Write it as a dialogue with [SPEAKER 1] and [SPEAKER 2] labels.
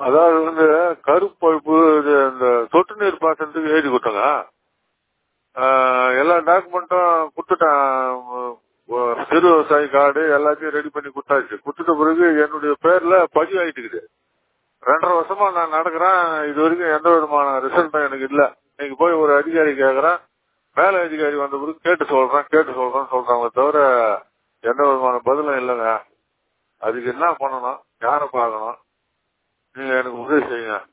[SPEAKER 1] அதாவது வந்து கருப்பழுப்பு இது இந்த சொட்டு நீர் பாசனத்துக்கு எழுதி கொடுத்தாங்க ஆஹ் எல்லா டாக்குமெண்ட்டும் கொடுத்துட்டேன் உ- சிறு விவசாயி கார்டு எல்லாத்தையும் ரெடி பண்ணி கொடுத்தாச்சு கொடுத்துட்ட பிறகு என்னுடைய பேர்ல பதிவு ஆயிட்டு இருக்குது ரெண்டரை வருஷமா நான் நடக்கிறேன் இது வரைக்கும் எந்த விதமான ரிசல்ட்டும் எனக்கு இல்ல இன்னைக்கு போய் ஒரு அதிகாரி கேக்குறேன் மேல அதிகாரி வந்த பிறகு கேட்டு சொல்றேன் கேட்டு சொல்றேன் சொல்றாங்க தவிர எந்த விதமான பதிலும் இல்லைங்க அதுக்கு என்ன பண்ணணும் யாரை பார்க்கணும் நீங்க எனக்கு உதவி செய்யுங்க